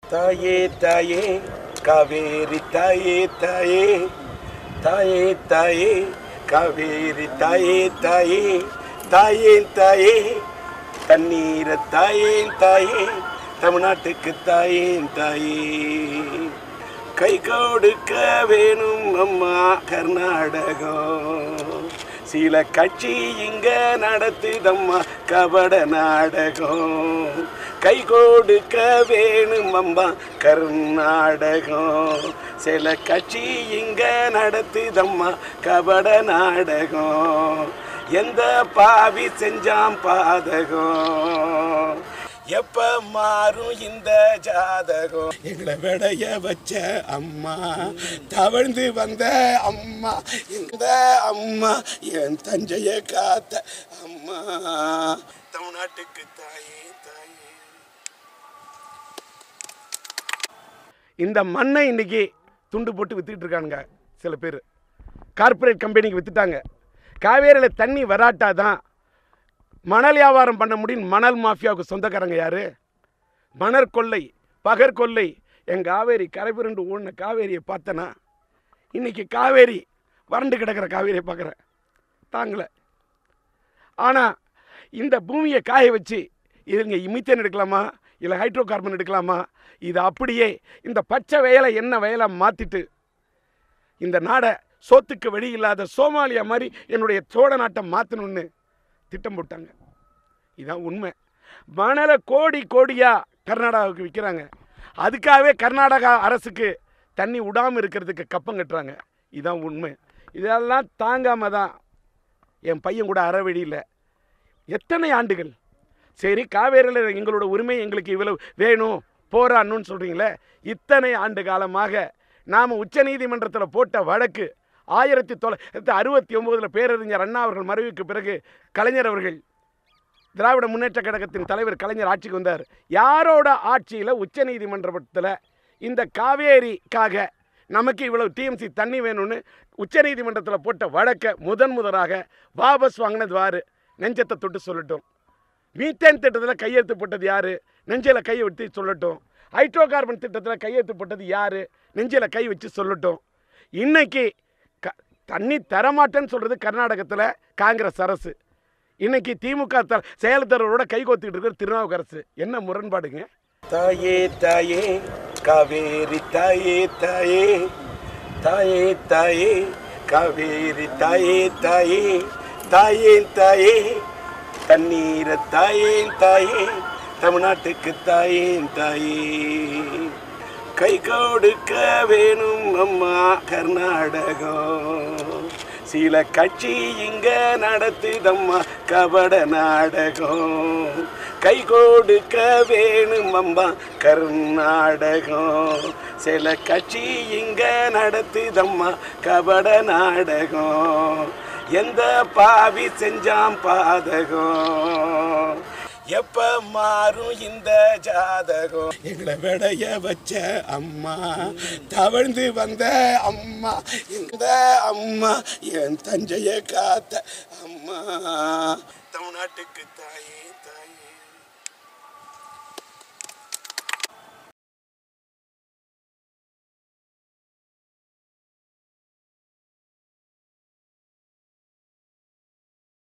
தாயே தாயே காவேரி தாயே தாயே தாயே தாயே காவேரி தாயே தாயே தாயே தாயே தண்ணீர தாயே தாயே தமிழ்நாட்டுக்கு தாயே தாயே கை கொடுக்க வேணும் அம்மா கர்நாடகம் சில கட்சி இங்க நடத்துதம்மா கபட நாடகம் கை கொடுக்க வேணும் அம்மா கர்நாடகம் சில கட்சி இங்க நடத்துதம்மா கபட நாடகம் எந்த பாவி செஞ்சாம் பாதகம் எப்ப மாறும் இந்த ஜாதகம் எங்களை விடைய வச்ச அம்மா தவழ்ந்து வந்த அம்மா இந்த அம்மா என் தஞ்சைய காத்த அம்மா தமிழ்நாட்டுக்கு தாயே தாயே இந்த மண்ணை இன்னைக்கு துண்டு போட்டு வித்துக்கிட்டு இருக்கானுங்க சில பேர் கார்ப்பரேட் கம்பெனிக்கு வித்துட்டாங்க காவேரியில் தண்ணி வராட்டாதான் மணல் வியாபாரம் பண்ண முடியும் மணல் மாஃபியாவுக்கு சொந்தக்காரங்க யாரு மணற் கொள்ளை பகர் கொள்ளை என் காவேரி கரைபுரண்டு ஓடின காவேரியை பார்த்தனா இன்னைக்கு காவேரி வறண்டு கிடக்கிற காவேரியை பார்க்குறேன் தாங்கலை ஆனால் இந்த பூமியை காய வச்சு இதுங்க மீத்தேன் எடுக்கலாமா இல்லை ஹைட்ரோ கார்பன் எடுக்கலாமா இது அப்படியே இந்த பச்சை வயலை என்ன வயலை மாற்றிட்டு இந்த நாடை சோத்துக்கு வழி இல்லாத சோமாலியா மாதிரி என்னுடைய சோழ நாட்டை மாற்றணும்னு திட்டம் போட்டாங்க இதான் உண்மை மணலை கோடி கோடியாக கர்நாடகாவுக்கு விற்கிறாங்க அதுக்காகவே கர்நாடகா அரசுக்கு தண்ணி விடாமல் இருக்கிறதுக்கு கப்பம் கட்டுறாங்க இதான் உண்மை இதெல்லாம் தாங்காம தான் என் பையன் கூட அறவழியில் எத்தனை ஆண்டுகள் சரி காவேரியில் எங்களோட உரிமை எங்களுக்கு இவ்வளவு வேணும் போராடணும்னு சொல்கிறீங்களே இத்தனை ஆண்டு காலமாக நாம் உச்சநீதிமன்றத்தில் போட்ட வழக்கு ஆயிரத்தி தொள்ளாயிரத்தி அறுபத்தி ஒம்போதில் பேரறிஞர் அண்ணா அவர்கள் மறைவுக்கு பிறகு கலைஞர் அவர்கள் திராவிட முன்னேற்ற கழகத்தின் தலைவர் கலைஞர் ஆட்சிக்கு வந்தார் யாரோட ஆட்சியில் உச்சநீதிமன்றத்தில் இந்த காவேரிக்காக நமக்கு இவ்வளவு டிஎம்சி தண்ணி வேணும்னு உச்சநீதிமன்றத்தில் போட்ட வழக்கை முதன் முதலாக வாபஸ் வாங்கினது வாரு நெஞ்சத்தை தொட்டு சொல்லட்டும் மீத்தேன் திட்டத்தில் கையெழுத்து போட்டது யாரு நெஞ்சில் கை வச்சு சொல்லட்டும் ஹைட்ரோ கார்பன் திட்டத்தில் கையெழுத்து போட்டது யாரு நெஞ்சில் கை வச்சு சொல்லட்டும் இன்னைக்கு க தண்ணி தரமாட்டேன்னு சொல்கிறது கர்நாடகத்தில் காங்கிரஸ் அரசு இன்னைக்கு திமுக த செயல்தரோட கை கோத்துக்கிட்டு இருக்கிற திருநாவுக்கரசு என்ன முரண்பாடுங்க தாயே தாயே காவேரி தாயே தாயே தாயே தாயே காவேரி தாயே தாயே தாயே தாயே தண்ணீர தாயே தாயே தமிழ்நாட்டுக்கு தாயே தாயே கை கொடுக்க வேணும் அம்மா கர்நாடகம் சில கட்சி இங்க நடத்துதம்மா கபட நாடகம் கை கொடுக்க வேணும் அம்மா கர்நாடகம் சில கட்சி இங்க நடத்துதம்மா கபட நாடகம் எந்த பாவி செஞ்சாம் பாதகம் எப்ப மாறும் இந்த ஜாதகம் எங்களை விடைய வச்ச அம்மா தவழ்ந்து வந்த அம்மா இந்த அம்மா என் தஞ்சைய காத்த அம்மா தமிழ்நாட்டுக்கு தாயே தாயே